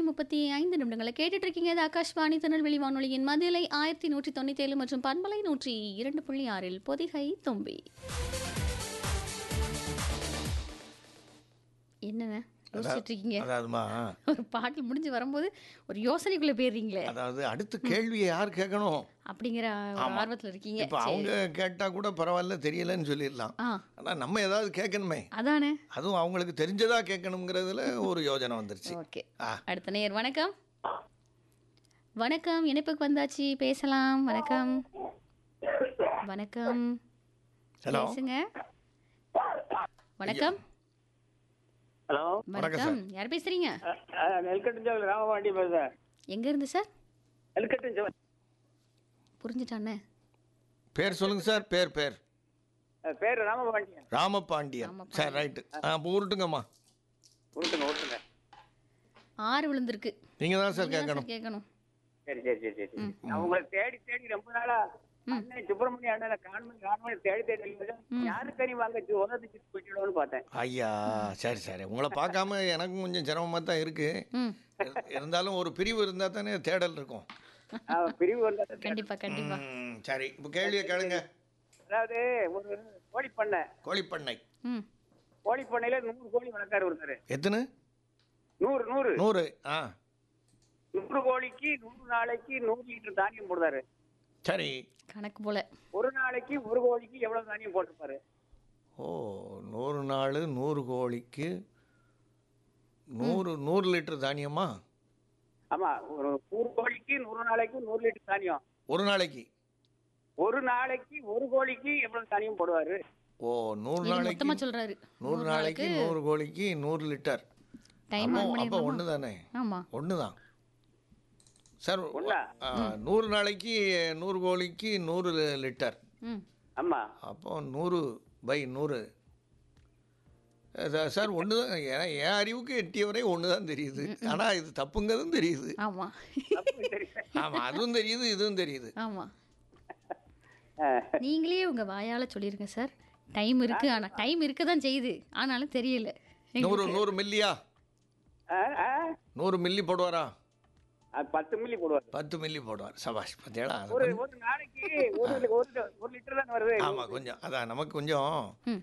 முப்பத்தி ஐந்து நிமிடங்களை கேட்டுட்டு இருக்கீங்க இது ஆகாஷ்வாணி திருநெல்வேலி வானொலியின் மதிலை ஆயிரத்தி நூற்றி தொண்ணூற்றி ஏழு மற்றும் பண்பலை நூற்றி இரண்டு புள்ளி ஆறில் பொதிகை தும்பி என்னங்க யோசிச்சுட்டு இருக்கீங்க அதாவதுமா ஒரு பாட்டு முடிஞ்சு வரும்போது ஒரு யோசனைக்குள்ள போயிடுறீங்களே அதாவது அடுத்த கேள்வியை யார் கேட்கணும் அப்படிங்கிற ஒரு ஆமா. ஆர்வத்துல இருக்கீங்க இப்போ அவங்க கேட்டா கூட பரவாயில்ல தெரியலன்னு சொல்லிடலாம் ஆ ஆனா நம்ம ஏதாவது கேட்கணுமே அதானே அதுவும் அவங்களுக்கு தெரிஞ்சதா கேட்கணுங்கிறதுல ஒரு யோஜனை வந்துருச்சு ஓகே ஆ அடுத்த நேர் வணக்கம் வணக்கம் இணைப்புக்கு வந்தாச்சு பேசலாம் வணக்கம் வணக்கம் ஹலோ பேசுங்க வணக்கம் ஹலோ வணக்கம் வணக்கம் யார் பேசுறீங்க நெல்கட்டு ராமபாண்டி பேசுறேன் எங்க இருந்து சார் நெல்கட்டு புரிஞ்சுட்டானே பேர் சொல்லுங்க சார் பேர் பேர் பேர் ராமபாண்டியன் ராமபாண்டியன் ராமபாண்டியன். சரி ரைட்டு ஆ அப்போ உருட்டுங்கம்மா உருட்டுங்க உருட்டுங்க ஆறு விழுந்திருக்கு நீங்க தான் சார் நீங்க தான் கேட்கணும் சார் கேட்கணும் சரி சரி சரி சரி சரி நான் உங்களை தேடி தேடி ரொம்ப நாளா அண்ணன் சுப்பிரமணிய அண்ணனை காணுமணி காணுமணி தேடி தேடி இருந்தேன். யாரு கறி வாங்க உதவி போயிட்டு பார்த்தேன் ஐயா சரி சரி உங்களை பார்க்காம எனக்கும் கொஞ்சம் சிரமமாக தான் இருக்கு ம் இரு- இருந்தாலும் ஒரு பிரிவு இருந்தால் தானே தேடல் இருக்கும் அவன் பிரிவு வந்தா கண்டிப்பா கண்டிப்பா ம், சரி இப்போ கேள்வியை கேளுங்க அதாவது ஒரு கோழி பண்ணை கோழிப்பண்ணை ம் கோழி பண்ணையில நூறு கோழி வளர்க்காரு ஒருத்தர் எத்தனை நூறு நூறு நூறு ஆ நூறு கோழிக்கு நூறு நாளைக்கு நூறு லிட்டர் தானியம் போடுறாரு சரி கணக்கு போல ஒரு நாளைக்கு ஒரு கோழிக்கு எவ்வளவு தானியம் போட்டிருப்பாரு ஓ நூறு நாள் நூறு கோழிக்கு நூறு நூறு லிட்டர் தானியமா ஆமா ஒரு நூறு கோழிக்கு நூறு நாளைக்கு நூறு லிட்டர் தானியம் ஒரு நாளைக்கு ஒரு நாளைக்கு ஒரு கோழிக்கு எவ்வளவு தானியம் போடுவாரு ஓ நூறு இது நாளைக்கு மொத்தமா சொல்றாரு நூறு நாளைக்கு நூறு கோழிக்கு நூறு லிட்டர் டைம் அப்போ ஆன் அப்போ பண்ணிடலாமா ஒன்று தானே ஆமா ஒன்று தான் சார் ஒண்ணா? ஆ, நூறு நாளைக்கு நூறு கோழிக்கு நூறு லிட்டர் ம் ஆமா அப்போ நூறு பை நூறு அஹ் சார், சார் ஒன்று தான் என் என் அறிவுக்கு எட்டிய வரை ஒன்று தான் தெரியுது ஆனால் இது தப்புங்கிறதும் தெரியுது ஆமா தப்பு தெரியல. ஆமாம் அதுவும் தெரியுது இதுவும் தெரியுது ஆமா அஹ், நீங்களே உங்க வாயால சொல்லிருங்க சார் டைம் இருக்கு ஆனா டைம் இருக்க தான் செய்யுது ஆனாலும் தெரியல நூறு நூறு மில்லியா அஹ், அஹ், நூறு மில்லி போடுவாரா அது பத்து மில்லி போடுவாரு பத்து மில்லி போடுவார் சபாஷ் பார்த்தீங்களா அது ஒரு கொஞ்சம் ஒரு நாளைக்கு ஒரு ஒரு ஒரு லிட்டர் தான் வருது ஆமாம் கொஞ்சம் அதான் நமக்கு கொஞ்சம் ம்